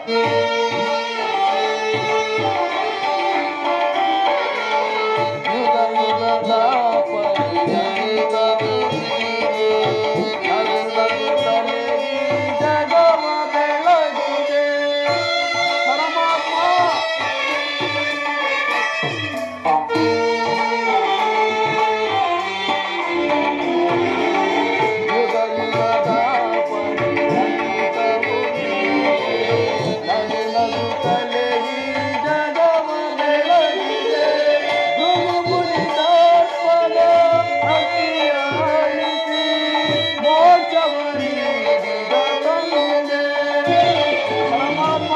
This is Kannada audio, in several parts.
ಯುಗ ಯುಗದ ಪರ್ಯಂತವೂ ನಗು ನಗುತ್ತಲೇ ಈ ಜಗವ ಬೆಳಗಿದೆ ಪರಮಾತ್ಮ ಯುಗ ಯುಗದ ಪರ್ಯಂತವೂ ನಗು ನಗುತ್ತಲೇ ಈ ಜಗವ ಬೆಳಗಿದೆ ಮೃಗು ಮುನಿದಾತ್ಮನ ಅಕ್ಕಿಯಾಳಿಸಿ ಮೋಕ್ಷವ ನೀಡಿದ ತಂದೆ ಪರಮಾತ್ಮ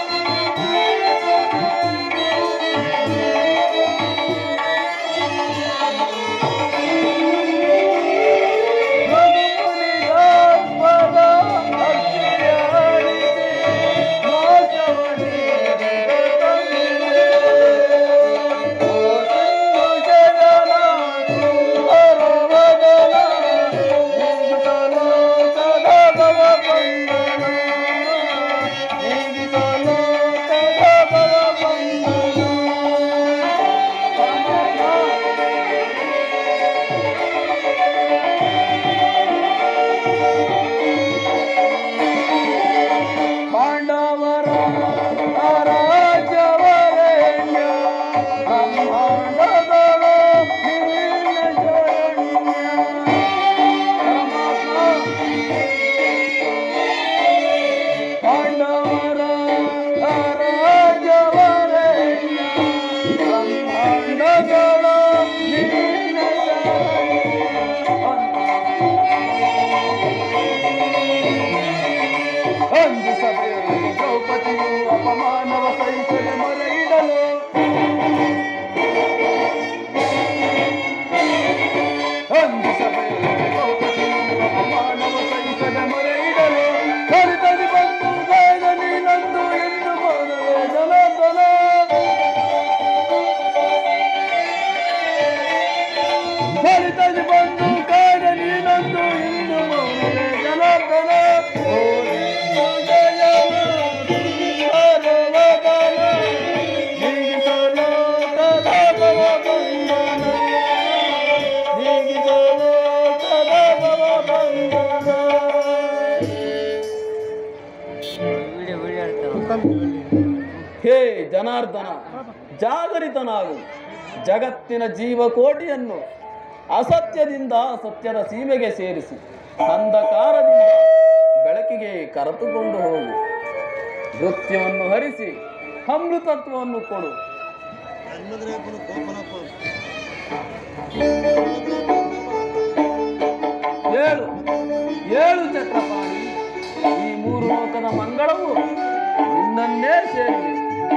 ಮೃಗುಮುನಿದಾತ್ಮನ ಅಕ್ಕಿಯಾಳಿಸಿ ಮೋಕ್ಷವ ನೀಡಿದ ತಂದೆ ಓ ಸಿಂಧುಜನ ಸುಂದರವದನ ನೀಗಿಸಲು ಸದಭವ ಬಂಧನ ನೀಗಿಸಲು ಸದಭವ ಬಂಧನ ಪಾಂಡವರ ರಾಜ್ಯವರೇಣ್ಯ ಬ್ರಹ್ಮಾಂಡದಳ ನಿನ್ನ ಶರಣ್ಯ ಪರಮಾತ್ಮ ಪಾಂಡವರ ರಾಜ್ಯವರೇಣ್ಯ ಬ್ರಹ್ಮಾಂಡದಳ ನಿನ್ನ ಶರಣ್ಯ ಒಂದು ಸಭೆಯಲ್ಲಿ ದ್ರೌಪದಿಯು ಅಪಮಾನವ ಸಹಿಸದೆ ಮೊರೆ ಇಡಲು ಒಂದು ಸಭೆಯಲ್ಲಿ ದ್ರೌಪದಿಯು ಅಪಮಾನವ ಸಹಿಸದೆ ಮೊರೆ ಇಡಲು ಕಲಿತದಿ ಬಂದು ಬೇಗ ನೀನಂದು ಎಂದು ಮೌನವೇ ಜನಾರ್ದನ ಕಲಿತದಿ ಬಂದು ಕಾಡ ನೀನಂದು ಎಂದು ಮೌನವೇ ಜನಾರ್ದನ ಓ ನಿನ್ನು ಜಯನ ಹರವದನ ನೀಗಿಸಲು ತದಭವ ಬಂಧನ ನೀಗಿಸಲು ತದಭವ ಬಂಧನ ಹೇ ಜನಾರ್ದನ ಜಾಗರಿತನಾಗು ಜಗತ್ತಿನ ಜೀವಕೋಟಿಯನ್ನು ಅಸತ್ಯದಿಂದ ಸತ್ಯದ ಸೀಮೆಗೆ ಸೇರಿಸಿ ಅಂಧಕಾರದಿಂದ ಬೆಳಕಿಗೆ ಕರೆದುಕೊಂಡು ಹೋಗು ನೃತ್ಯವನ್ನು ಹರಿಸಿ ಅಮೃತತ್ವವನ್ನು ಕೊಡು ಏಳು ಏಳು ಚಕ್ರಪಾಣಿ ಈ ಮೂರು ಲೋಕದ ಮಂಗಳವು ನಿನ್ನನ್ನೇ ಸೇರಿದೆ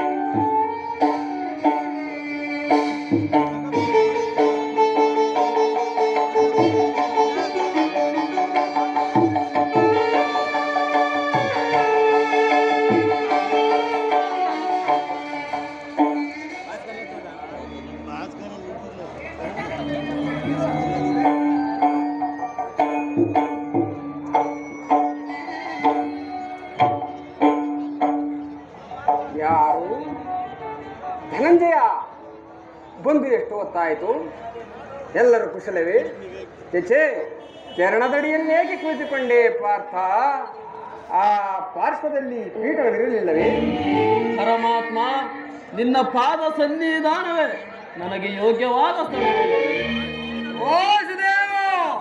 ಯಾರು ಧನಂಜಯ ಬಂದು ಎಷ್ಟು ಹೊತ್ತಾಯಿತು ಎಲ್ಲರೂ ಕುಶಲವೇ ಚೇಚೆ ಚರಣದಡಿಯಲ್ಲಿ ಏಕೆ ಕುಳಿತುಕೊಂಡೆ ಪಾರ್ಥ ಆ ಪಾರ್ಶ್ವದಲ್ಲಿ ಪೀಠಗಳಿರಲಿಲ್ಲವೇ ಪರಮಾತ್ಮ ನಿನ್ನ ಪಾದ ಸನ್ನಿಧಾನವೇ ನನಗೆ ಯೋಗ್ಯವಾದ ಸ್ಥಳ ಓ ಸುದೇವ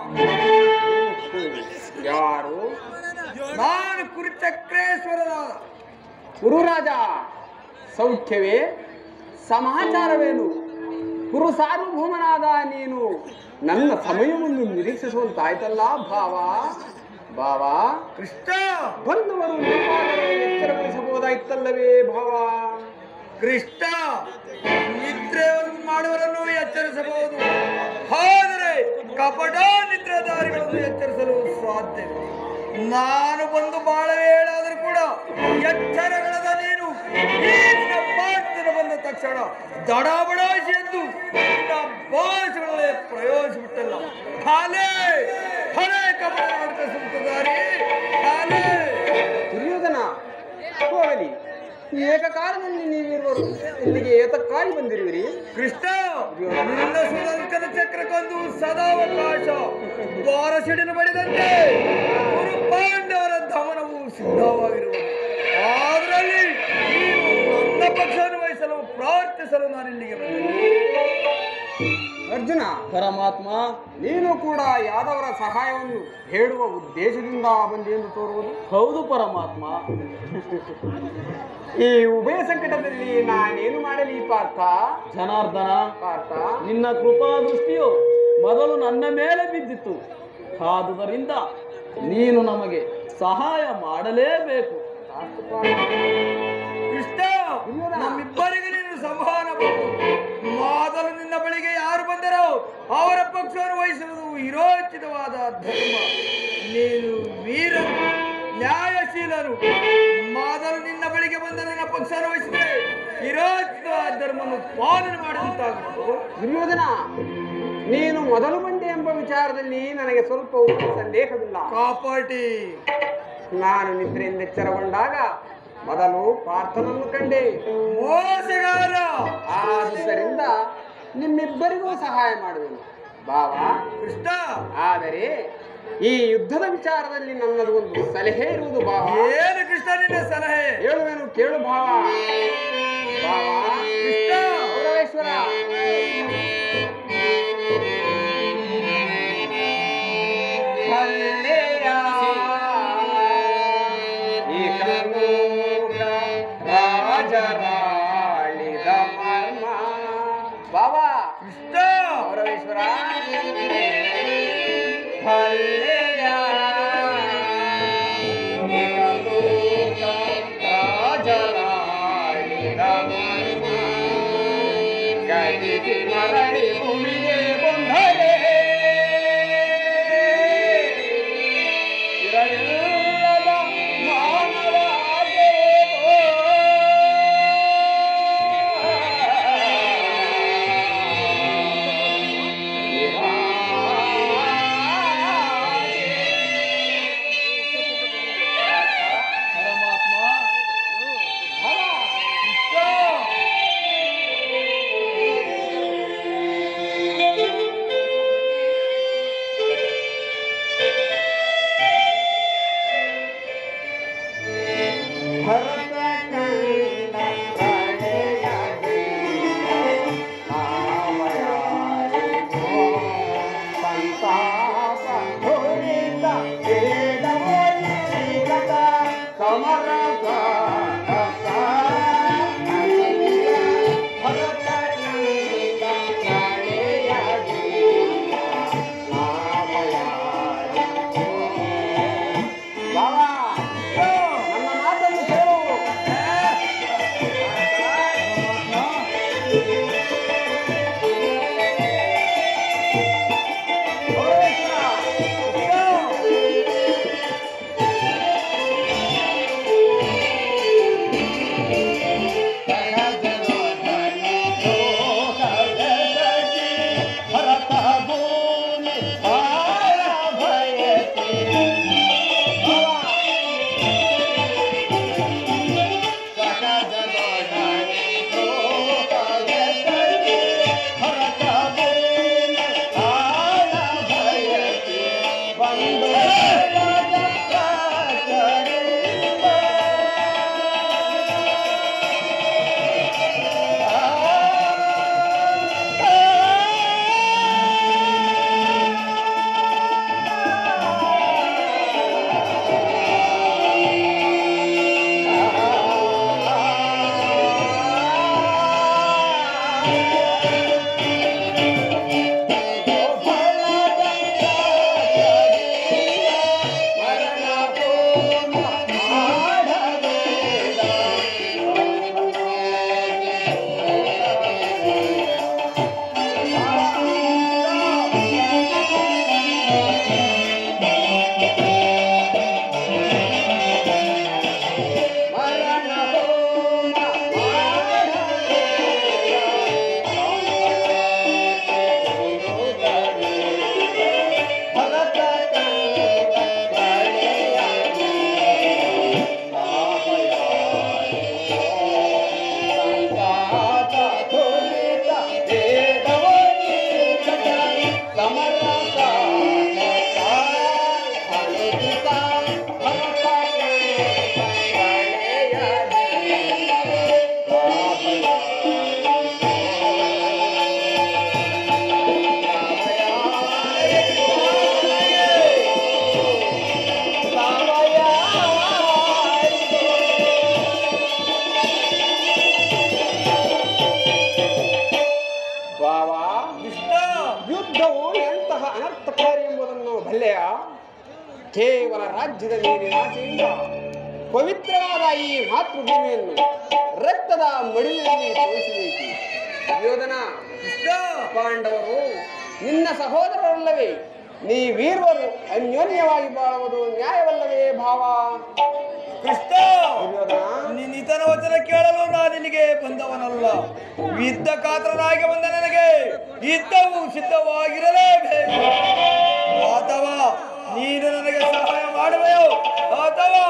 ಯಾರು ನಾನು ಕುರುಚಕ್ರೇಶ್ವರನ ಗುರುರಾಜ ಸೌಖ್ಯವೇ ಸಮಾಚಾರವೇನು ಕುರು ಸಾರ್ವಭೌಮನಾದ ನೀನು ನನ್ನ ಸಮಯವನ್ನು ನಿರೀಕ್ಷಿಸುವಂತಾಯ್ತಲ್ಲ ಭಾವ ಭಾವ ಕೃಷ್ಣ ಬಂದವರು ಎಚ್ಚರಗೊಳಿಸಬಹುದಾಯ್ತಲ್ಲವೇ ಭಾವ ಕೃಷ್ಣ ನಿದ್ರೆಯನ್ನು ಮಾಡುವರನ್ನು ಎಚ್ಚರಿಸಬಹುದು ಆದರೆ ಕಪಟ ನಿದ್ರಾಧಾರಿಗಳನ್ನು ಎಚ್ಚರಿಸಲು ಸಾಧ್ಯವಿಲ್ಲ ನಾನು ಬಂದು ಬಹಳ ವೇಳಾದರೂ ಕೂಡ ಎಚ್ಚರಗಳದ ನೀನು ಈ ದಿನ ಪಾಠದಿಂದ ಬಂದ ತಕ್ಷಣ ದಡಬಡಾಶಿ ಎಂದು ನಿನ್ನ ಭಾಷೆಗಳಲ್ಲೇ ಪ್ರಯೋಗಿಸಿಬಿಟ್ಟಲ್ಲ ಹಾಲೇ ಹಳೆ ಕಪಟ ನಾಟಕ ಸುತ್ತದಾರಿ ಹಾಲೇ ದುರ್ಯೋಧನ ಹೋಗಲಿ ಏಕಕಾಲದಲ್ಲಿ ನೀವಿರುವರು ಇಲ್ಲಿಗೆ ಏತಕ್ಕಾಗಿ ಬಂದಿರುವಿರಿ ಕೃಷ್ಣ ನಿನ್ನ ಸುದರ್ಶನ ಚಕ್ರಕ್ಕೊಂದು ಸದಾವಕಾಶ ದ್ವಾರ ಸಿಡಿಲು ಬಡಿದಂತೆ ಗುರು ಪಾಂಡವರ ದಮನವು ಸಿದ್ಧವಾಗಿರುವುದು ಅದರಲ್ಲಿ ನೀನು ನನ್ನ ಪಕ್ಷವನ್ನು ವಹಿಸಲು ಪ್ರಾರ್ಥಿಸಲು ನಾನು ಇಲ್ಲಿಗೆ ಬಂದೆ ಅರ್ಜುನ ಪರಮಾತ್ಮ ನೀನು ಕೂಡ ಯಾದವರ ಸಹಾಯವನ್ನು ಹೇಳುವ ಉದ್ದೇಶದಿಂದ ಬಂದಿ ಎಂದು ತೋರುವುದು ಹೌದು ಪರಮಾತ್ಮ ಈ ಉಭಯ ಸಂಕಟದಲ್ಲಿ ನಾನೇನು ಮಾಡಲಿ ಪಾರ್ಥ ಜನಾರ್ದನ ಪಾರ್ಥ ನಿನ್ನ ಕೃಪಾ ದೃಷ್ಟಿಯು ಮೊದಲು ನನ್ನ ಮೇಲೆ ಬಿದ್ದಿತ್ತು ಆದುದರಿಂದ ನೀನು ನಮಗೆ ಸಹಾಯ ಮಾಡಲೇಬೇಕು ಅಷ್ಟು ಪಾರ್ಥ. ಕೃಷ್ಣ ನಮ್ಮಿಬ್ಬರಿಗೆ ನೀನು ಸಂವಹನ ಬಂತು ಮೊದಲು ನಿನ್ನ ಬಳಿಗೆ ಯಾರು ಬಂದರೋ ಅವರ ಪಕ್ಷವನ್ನು ವಹಿಸುವುದು ವಿರೋಚಿತವಾದ ಧರ್ಮ ನೀನು ವೀರನು ನ್ಯಾಯಶೀಲನು ಮೊದಲು ನಿನ್ನ ಬಳಿಗೆ ಬಂದ ನನ್ನ ಪಕ್ಷವನ್ನು ವಹಿಸಿದರೆ ವಿರೋಚಿತವಾದ ಧರ್ಮವನ್ನು ಪಾಲನೆ ಮಾಡಿದಂತಾಗುವುದು ದುರ್ಯೋಧನ ನೀನು ಮೊದಲು ಬಂದೆ ಎಂಬ ವಿಚಾರದಲ್ಲಿ ನನಗೆ ಸ್ವಲ್ಪ ಸಂದೇಹವಿಲ್ಲ ಕಾಪಾಟಿ ನಾನು ನಿದ್ರೆಯಿಂದ ಎಚ್ಚರಗೊಂಡಾಗ ಮೊದಲು ಪಾರ್ಥನನ್ನು ಕಂಡೆ ಮೋಸಗಾರ ಆದ್ದರಿಂದ ನಿಮ್ಮಿಬ್ಬರಿಗೂ ಸಹಾಯ ಮಾಡುವೆನು ಬಾವ ಕೃಷ್ಣ ಆದರೆ ಈ ಯುದ್ಧದ ವಿಚಾರದಲ್ಲಿ ನನ್ನದು ಒಂದು ಸಲಹೆ ಇರುವುದು ಬಾವ ಏನು ಕೃಷ್ಣ ನಿನ್ನ ಸಲಹೆ ಹೇಳುವೆನು ಕೇಳು ಭಾವ ಬಾವ ಕೃಷ್ಣ ಗೌರವೇಶ್ವರ ಹಲ್ಲೆಯ ಇಕನೂಕ ರಾಜರಾಳಿದ ಮರ್ಮ ಬಾವ ಕೃಷ್ಣ ಗೌರವೇಶ್ವರ ಹಲ್ಲೆಯ ಇಕನೂಕ ರಾಜರಾಳಿದ ಮರ್ಮ ಗದಿಸಿ ಮರಳಿ ಭೂಮಿಗೆ ಬಂದರೆ ಇರಲಿಲ್ಲದ ಮಾನವಾದೇವೋ. ಪರಮಾತ್ಮ ಭರತ ಕಂಡ ಕಡೆಯದೆ ಮಾಮಯಾರಿಗೋ ಸಂತಾಪ ಧುರಿತ ವೇದವನ್ನಿಗತ ಸಮರಸ ಭರತ ಕಂಡ ಕಡೆಯದೆ ಮಾಮಯಾರಿಗೋ ಬಾಬಾ ನನ್ನ ಮಾತನ್ನು ಕೇಳು ಭರತ ಭೂಮಿ ಕೇವಲ ರಾಜ್ಯದ ನೀರಿನ ಆಸೆಯಿಂದ ಪವಿತ್ರವಾದ ಈ ಮಾತೃಭೂಮಿಯನ್ನು ರಕ್ತದ ಮಡಿಲಿನಲ್ಲಿ ತೋರಿಸಬೇಕು ಯೋಧನ ಕೃಷ್ಣ ಪಾಂಡವರು ನಿನ್ನ ಸಹೋದರರಲ್ಲವೇ ನೀ ವೀರವರು ಅನ್ಯೋನ್ಯವಾಗಿ ಬಾಳುವುದು ನ್ಯಾಯವಲ್ಲವೇ ಭಾವ ಕೃಷ್ಣ ದುರ್ಯೋಧನ ನಿನ್ನ ಇತನ ವಚನ ಕೇಳಲು ನಾನು ಇಲ್ಲಿಗೆ ಬಂದವನಲ್ಲ ಯುದ್ಧ ಕಾತರನಾಗಿ ಬಂದ ನನಗೆ ಯುದ್ಧವು ಸಿದ್ಧವಾಗಿರಲೇಬೇಕು ಅಥವಾ ನೀನು ನನಗೆ ಸಹಾಯ ಮಾಡುವೆಯೋ ಅಥವಾ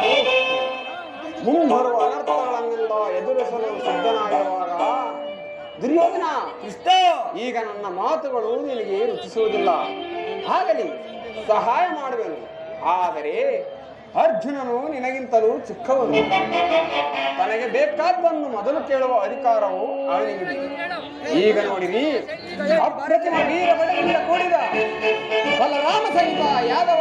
ಮುಂಬರುವ ಅನರ್ಥಗಳನ್ನೆಲ್ಲ ಎದುರಿಸಲು ಸಿದ್ಧನಾಗಿರುವಾಗ ದುರ್ಯೋಧನ ಕೃಷ್ಣ ಈಗ ನನ್ನ ಮಾತುಗಳು ನಿನಗೆ ರುಚಿಸುವುದಿಲ್ಲ ಆಗಲಿ ಸಹಾಯ ಮಾಡುವೆನು ಆದರೆ ಅರ್ಜುನನು ನಿನಗಿಂತಲೂ ಚಿಕ್ಕವನು ತನಗೆ ಬೇಕಾದ್ದನ್ನು ಮೊದಲು ಕೇಳುವ ಅಧಿಕಾರವು ಅವನಿಗಿದೆ ಈಗ ನೋಡಿರಿ ಅಪ್ರತಿಮ ವೀರ ಬಡಗಳಿಂದ ಕೂಡಿದ ಬಲರಾಮ ಸಹಿತ ಯಾದವ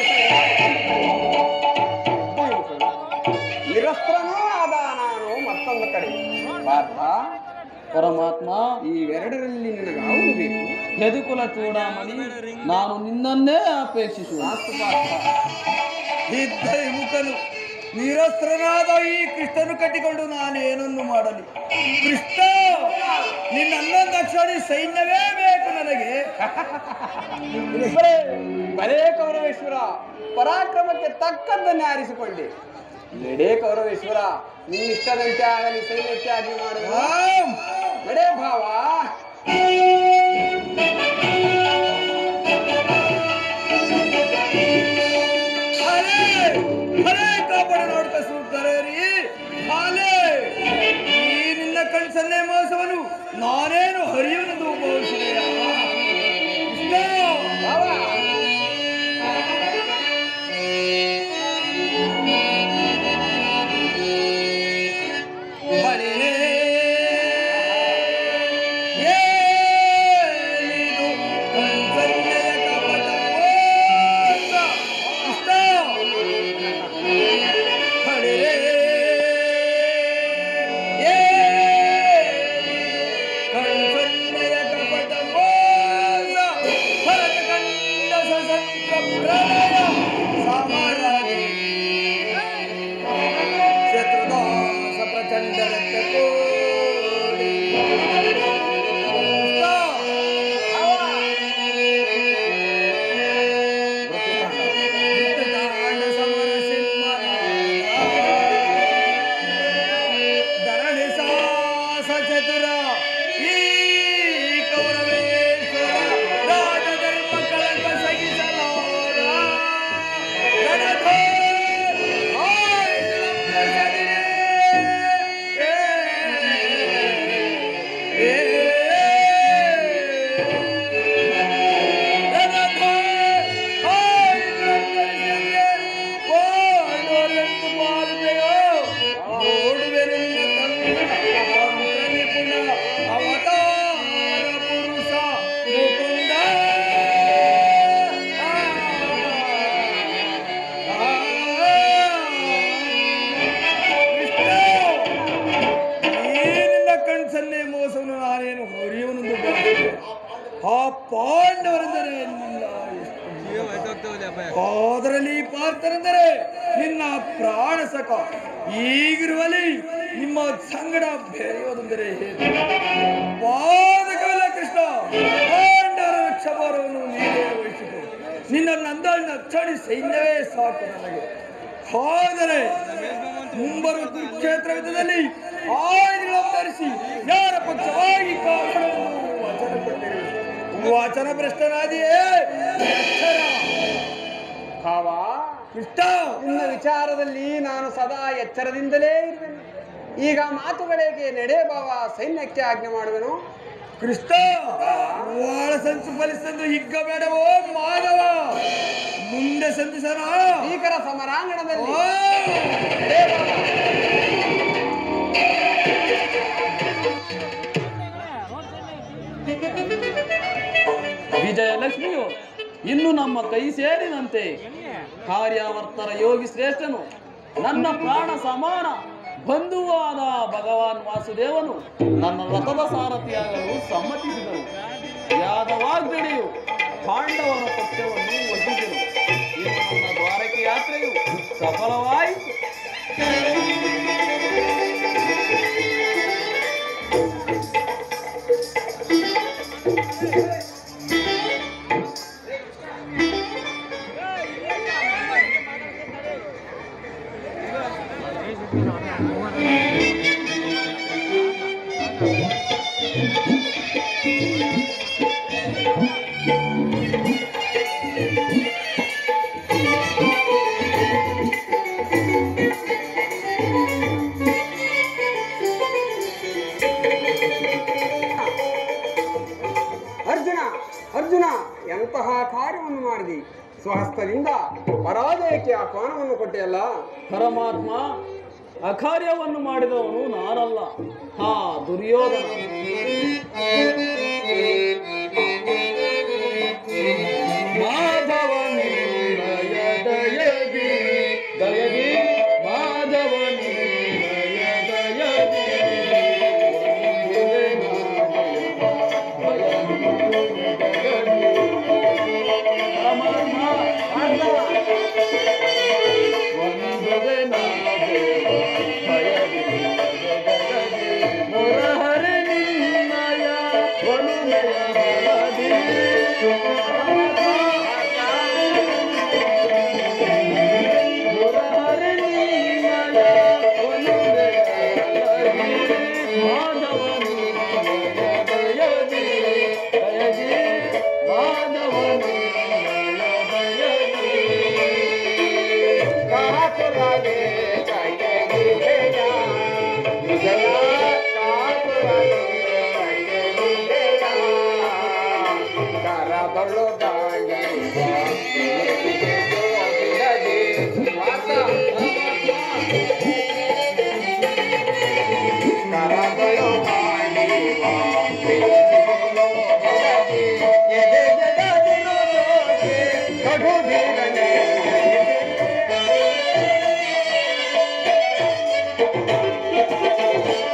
ನಿರಸ್ತ್ರನೂ ಆದ ನಾನು ಮತ್ತೊಂದು ಕಡೆ ಪಾರ್ಥ ಪರಮಾತ್ಮ ಇವೆರಡರಲ್ಲಿ ನಿನಗಾವುದು ಬೇಕು ಯದುಕುಲ ಚೂಡಾಮಣಿ ನಾನು ನಿನ್ನನ್ನೇ ಅಪೇಕ್ಷಿಸುವ ಮಾತು ಪಾರ್ಥ ಯುದ್ಧ ವಿಮುಖನು ನಿರಸ್ತ್ರನಾದ ಈ ಕೃಷ್ಣನು ಕಟ್ಟಿಕೊಂಡು ನಾನೇನನ್ನು ಮಾಡಲಿ ಕೃಷ್ಣ ನಿನ್ನ ಹನ್ನೊಂದು ಅಕ್ಷರಿ ಸೈನ್ಯವೇ ಬೇಕು ನನಗೆ ಬರೇ ಬರೇ ಕೌರವೇಶ್ವರ ಪರಾಕ್ರಮಕ್ಕೆ ತಕ್ಕದ್ದನ್ನೇ ಆರಿಸಿಕೊಂಡೆ ನಡೆ ಕೌರವೇಶ್ವರ ನಿನ್ನಿಷ್ಟದಂತೆ ಆಗಲಿ ಸೈನ್ಯಕ್ಕೆ ಆಗಿ ಮಾಡುವ ರಾಮ್ ನಡೆ ಭಾವ ಹರೇ ಹರೇ ಕಾಪಾಡ ನೋಡ್ಕ ಸುತ್ತರೇರಿ ಹಾಲೆ ಈ ನಿನ್ನ ಕಣ್ಸನ್ನೆ ಮೋಸವನು ನಾನೇನು ಹರಿಯುವುದು ಭಾವಿಸಿದೆಯ ಕೃಷ್ಣ ಭಾವ ಹರೇ ಏನಿದು ಕಣ್ಸನ್ನೆಯ ಕಪಟ ಮೋಸ. ಕೃಷ್ಣ ಹರೇ ಕಣ್ಸನ್ನೆಯ ಕಪಟ ಮೋಸ ಭರತ ಕಂಡ ಸಸಂತ್ರ ಪ್ರಳಯ ಸಮರದಿ ಶತ್ರುದಾಸ ಪ್ರಚಂಡ ರಕ್ತ ಕೋಡಿ ಯುದ್ಧಕಾಂಡ ಸಮರ ಧರಣಿ ಸಾಸ ಚತುರ ಈ ಕೌರವೇಶ್ವರ ರಾಜ ಧರ್ಮ ಕಳಂಕ ಸಹಿಸಲಾರ ರಣಧೋ ಅವತಾರ ಪುರುಷ ಮುಕುಂದ ಏನಿಲ್ಲ ಕಣ್ಸನ್ನೇ ಮೋಸವನ್ನು ನಾನೇನು ಹೊರೆಯವನೊಂದು ಆ ಪಾಂಡವರೆಂದರೆ ನಿನ್ನ ಅದರಲ್ಲಿ ಪಾರ್ಥರೆಂದರೆ ನಿನ್ನ ಪ್ರಾಣ ಸಖ ಈಗಿರುವಲ್ಲಿ ನಿಮ್ಮ ಸಂಗಡ ಬೆರೆಯೋದೆಂದರೆ ಹೇಗೆ ಪಾದಕವಿಲ್ಲ ಕೃಷ್ಣ ಪಾಂಡವರ ರಕ್ಷಭಾರವನ್ನು ನೀನೇ ವಹಿಸಿಕೊ ನಿನ್ನ ನಂದಳಿನ ಚಡಿ ಸೈನ್ಯವೇ ಸಾಕು ನನಗೆ ಆದರೆ ಮುಂಬರುವ ಕುರುಕ್ಷೇತ್ರ ಯುದ್ಧದಲ್ಲಿ ಆಯುಧಗಳನ್ನು ಧರಿಸಿ ಯಾರ ಪಕ್ಷವಾಗಿ ಕಾಪಾಡುವುದು ವಚನ ಕೊಟ್ಟಿರಿ ವಚನ ಭ್ರಷ್ಟನಾದಿಯೇ ಎಚ್ಚರ. ಭಾವ ಕೃಷ್ಣ ನಿನ್ನ ವಿಚಾರದಲ್ಲಿ ನಾನು ಸದಾ ಎಚ್ಚರದಿಂದಲೇ ಇರುವೆನು ಈಗ ಮಾತುಗಳಿಗೆ ನಡೆ ಭಾವ ಸೈನ್ಯಕ್ಕೆ ಆಜ್ಞೆ ಮಾಡುವೆನು ಕೃಷ್ಣ ಒಳ ಸಂಚು ಫಲಿಸಂದು ಹಿಗ್ಗ ಬೇಡವೋ ಮಾಧವ ಮುಂದೆ ಸಂಧಿಸನ ಭೀಕರ ಸಮರಾಂಗಣದಲ್ಲಿ ಓ! ನಡೆ ಭಾವ. ವಿಜಯಲಕ್ಷ್ಮಿಯು ಇನ್ನು ನಮ್ಮ ಕೈ ಸೇರಿದಂತೆ ಕಾರ್ಯಾವರ್ತರ ಯೋಗಿ ಶ್ರೇಷ್ಠನು ನನ್ನ ಪ್ರಾಣ ಸಮಾನ ಬಂಧುವಾದ ಭಗವಾನ್ ವಾಸುದೇವನು ನನ್ನ ರಥದ ಸಾರಥಿಯಾಗಲು ಸಮ್ಮತಿಸಿದನು ಯಾದವಾಗ್ರಣಿಯು ಪಾಂಡವರ ಪಕ್ಷವನ್ನು ಒಡ್ಡಿದನು ಇನ್ನು ನನ್ನ ದ್ವಾರಕೆ ಯಾತ್ರೆಯು ಸಫಲವಾಯಿತು ಅರ್ಜುನ ಅರ್ಜುನ ಎಂತಹ ಕಾರ್ಯವನ್ನು ಮಾಡಿದಿ ಸ್ವಹಸ್ತದಿಂದ ಪರಾಜಯಕ್ಕೆ ಆಹ್ವಾನವನ್ನು ಕೊಟ್ಟೆಯಲ್ಲ ಪರಮಾತ್ಮ ಅಕಾರ್ಯವನ್ನು ಮಾಡಿದವನು ನಾನಲ್ಲ ಹಾ ದುರ್ಯೋಧನ ಮಾಧವನಿನ್ನಯ ದಯದಿ ದಯದಿ ಮಾಧವನಿನ್ನಯ ದಯದಿ ಕಡು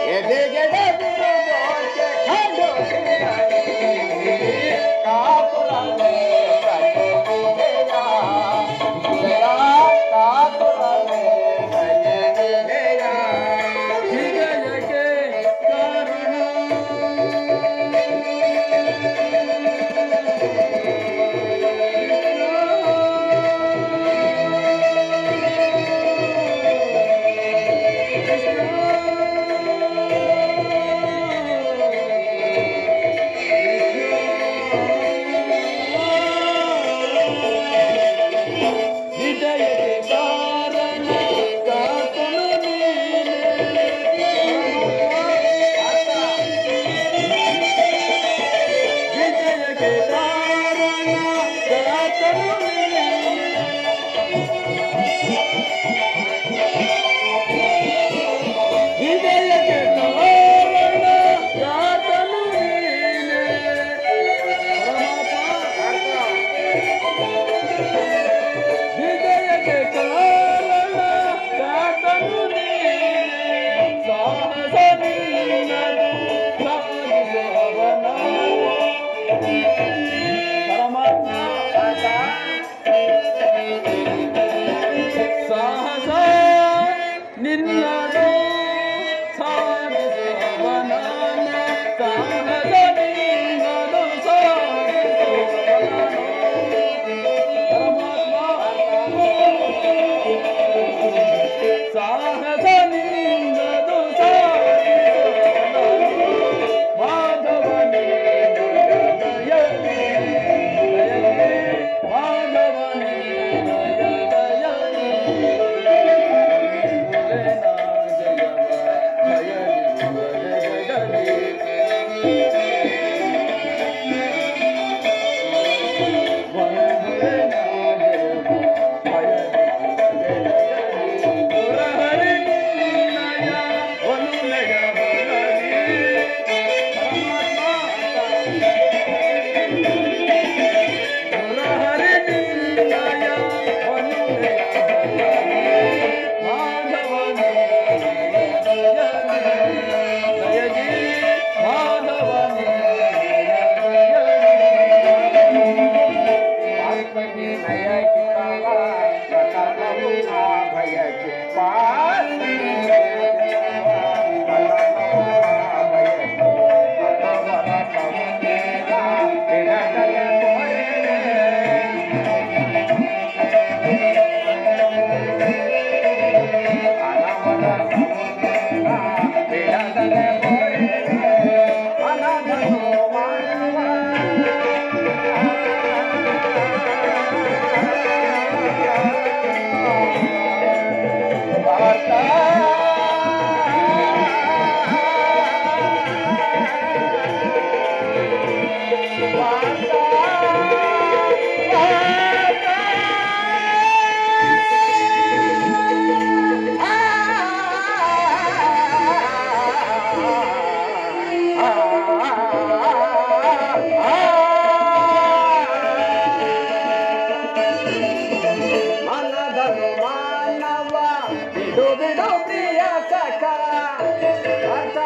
ಮನದನು ಮಾನವ ಬಿಡು ಬಿಡು ಪ್ರಿಯ ಸಖ ಅರ್ಥ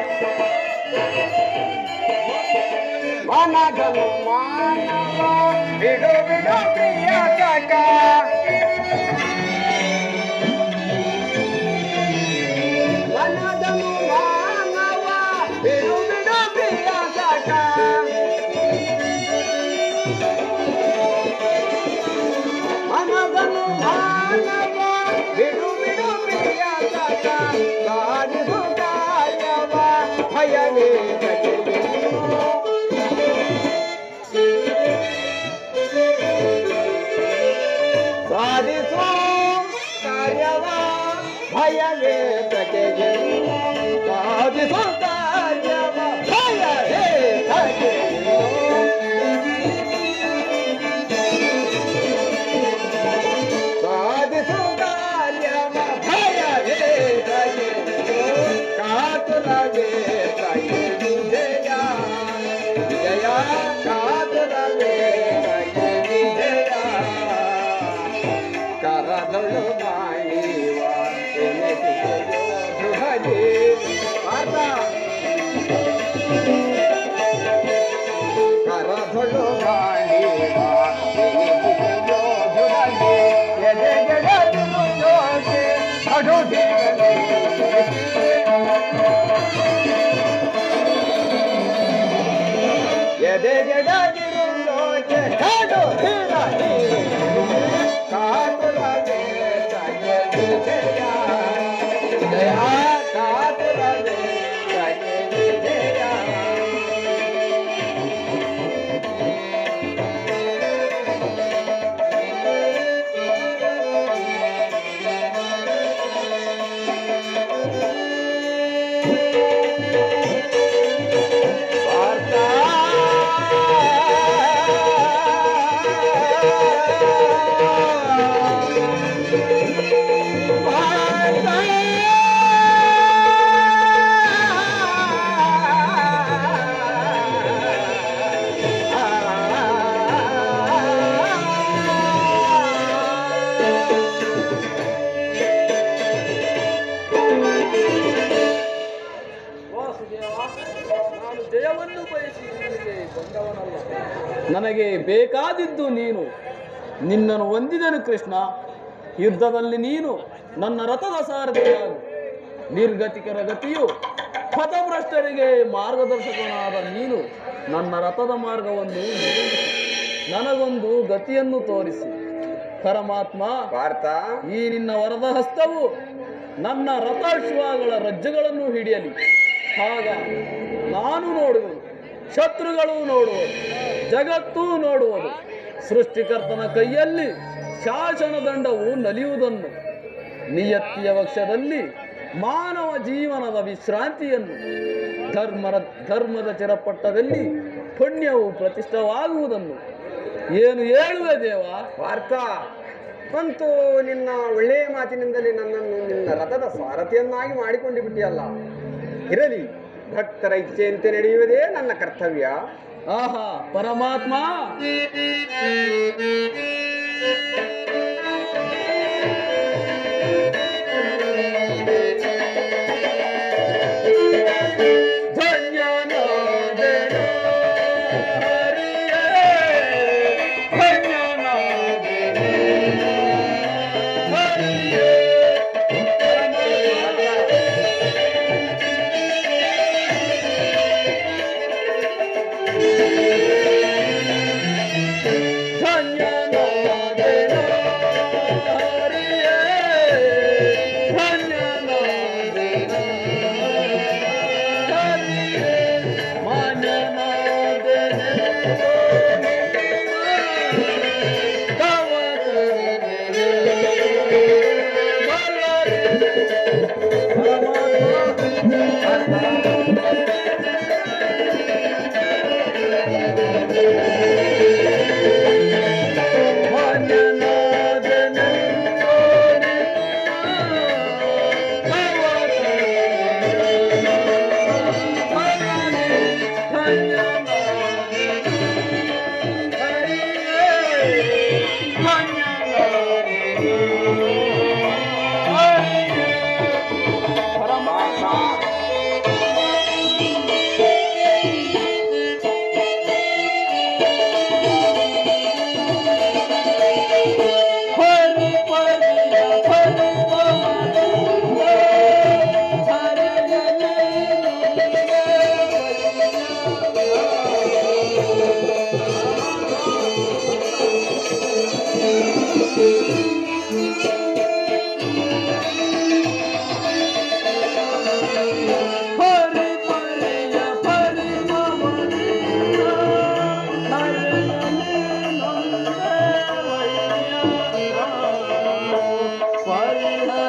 ಮನದನು ಮಾನವ ಬಿಡು ಬಿಡು ಪ್ರಿಯ ಸಖ ಮನದನು ಮಾನವ ಬಿಡು ಬಿಡು ಪ್ರಿಯ ಸಖ ಮನದನು ಮಾನವ ಬಿಡು ಬಿಡು ಪ್ರಿಯ ಸಖ ಸಾಧಿಸು ಕಾರ್ಯವ ಭಯವೇ ಸಾಧಿಸು ಕಾರ್ಯವ ಭಯವೇ ತಗೆಯು ಸಾಧಿಸು ಕಾರ್ಯವ ಭಯವೇ ತಗೆಯು ಸಾಧಿಸು ಕಾರ್ಯವ ಭಯವೇ ತಗೆಯು ಕಾತುರವೇ ತಗೆಯು ಜಯ ಜಯ ಕಾತುರವೇ ತಗೆಯು ಜಯ ಕರದಳು ಮಾಡಿವ ಎನೆಸಿದೆಯೋ ಧ್ರುವಜಿ ಪಾದ ಕರದಳು ಮಾಡಿವ ಎನೆಸಿದೆಯೋ ಧ್ರುವಜಿ ಎದೆಗೆಡಲು ಜೋಗೆ ಅಡುಗೆ ಎದೆಗೆಡಗಿರುಳು ಕಾಡು ಹೀರಾಡಿ ಕಾತುರವೇ ತಗೆದು ಜಯ ಜಯ ಕಾತುರವೇ ತಗೆದು ಜಯ ನಾನು ಜಯವನ್ನು ಬಯಸಿ ನಿನಗೆ ಬಂದವನಲ್ಲ ನನಗೆ ಬೇಕಾದಿದ್ದು ನೀನು ನಿನ್ನನ್ನು ಹೊಂದಿದನು ಕೃಷ್ಣ ಯುದ್ಧದಲ್ಲಿ ನೀನು ನನ್ನ ರಥದ ಸಾರಥಿಯಾಗು ನಿರ್ಗತಿಕರ ಗತಿಯು ಪಥಭ್ರಷ್ಟರಿಗೆ ಮಾರ್ಗದರ್ಶಕನಾದ ನೀನು ನನ್ನ ರಥದ ಮಾರ್ಗವನ್ನು ನಿಗದಿಸಿ ನನಗೊಂದು ಗತಿಯನ್ನು ತೋರಿಸಿ ಪರಮಾತ್ಮ ಭಾರತ ಈ ನಿನ್ನ ವರದ ಹಸ್ತವು ನನ್ನ ರಥಾಶ್ವಗಳ ರಜ್ಜುಗಳನ್ನು ಹಿಡಿಯಲಿ ಆಗ ನಾನು ನೋಡುವುದು ಶತ್ರುಗಳು ನೋಡುವುದು ಜಗತ್ತೂ ನೋಡುವುದು ಸೃಷ್ಟಿಕರ್ತನ ಕೈಯಲ್ಲಿ ಶಾಸನ ದಂಡವು ನಲಿಯುವುದನ್ನು ನಿಯತ್ತಿಯ ವಕ್ಷದಲ್ಲಿ ಮಾನವ ಜೀವನದ ವಿಶ್ರಾಂತಿಯನ್ನು ಧರ್ಮದ ಧರ್ಮದ ಚಿರಪಟ್ಟದಲ್ಲಿ ಪುಣ್ಯವು ಪ್ರತಿಷ್ಠವಾಗುವುದನ್ನು ಏನು ಹೇಳುವೆ ದೇವ ಭಾರತ ಅಂತೂ ನಿನ್ನ ಒಳ್ಳೆಯ ಮಾತಿನಿಂದಲೇ ನನ್ನನ್ನು ನಿನ್ನ ರಥದ ಸಾರಥಿಯನ್ನಾಗಿ ಮಾಡಿಕೊಂಡು ಬಿಟ್ಟಿಯಲ್ಲ ಇರಲಿ ಭಕ್ತರ ಇಚ್ಛೆಯಂತೆ ನಡೆಯುವುದೇ ನನ್ನ ಕರ್ತವ್ಯ ಆಹಾ ಪರಮಾತ್ಮ ಧನ್ಯನಾದೆನು ಹರಿಯೇ, ಧನ್ಯನಾದೆನು ಹರಿಯೇ.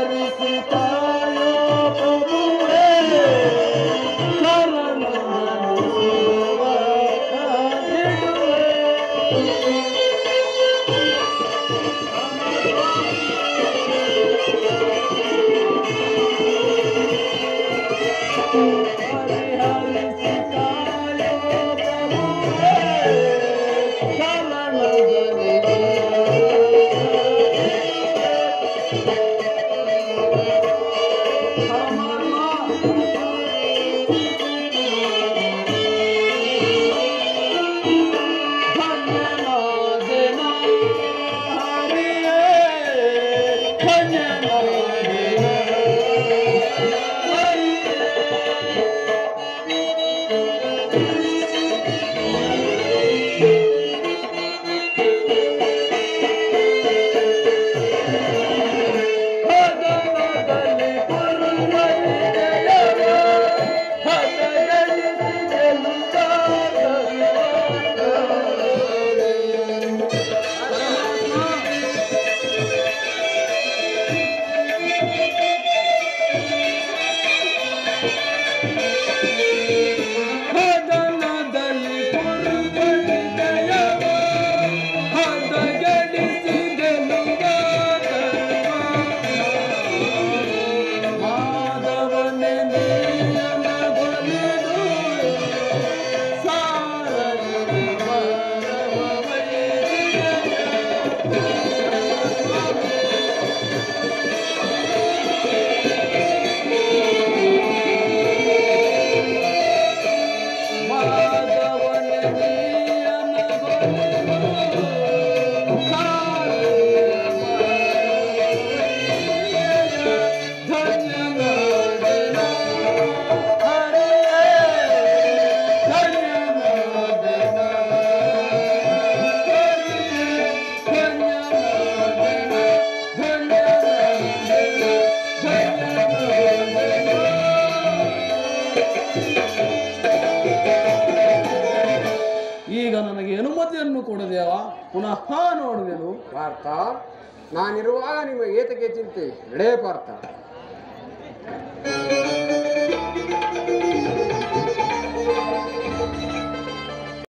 ಈಗ ನನಗೆ ಅನುಮತಿಯನ್ನು ಕೊಡದೇವ ಪುನಃ ನೋಡುವೆನು ಪಾರ್ಥ ನಾನಿರುವಾಗ ನಿಮ್ಮ ಏತಕ್ಕೆ ಚಿಂತೆ ನಡೆ ಪಾರ್ಥ